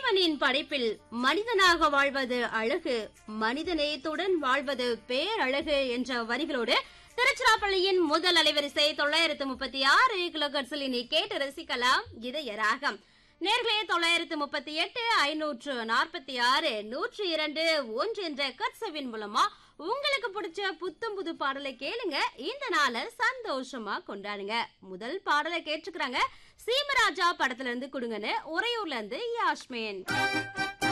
இறைவனின் படைப்பில் மனிதனாக வாழ்வது அழகு மனிதநேயத்துடன் வாழ்வது பேரழகு என்ற வரிகளோடு திருச்சிராப்பள்ளியின் முதல் அலைவரிசை தொள்ளாயிரத்து முப்பத்தி ஆறு கிலோகட்ஸில் இனி கேட்டு ரசிக்கலாம் இதய ராகம் நேர்களே தொள்ளாயிரத்து முப்பத்தி எட்டு ஐநூற்று நாற்பத்தி ஆறு நூற்று இரண்டு ஒன்று என்ற கட்சவின் மூலமா உங்களுக்கு பிடிச்ச புத்தம் புது பாடலை கேளுங்க இந்த நாளை சந்தோஷமா கொண்டாடுங்க முதல் பாடலை கேட்டுக்கிறாங்க சீமராஜா படத்துல இருந்து கொடுங்கன்னு உறையூர்ல இருந்து யாஸ்மின்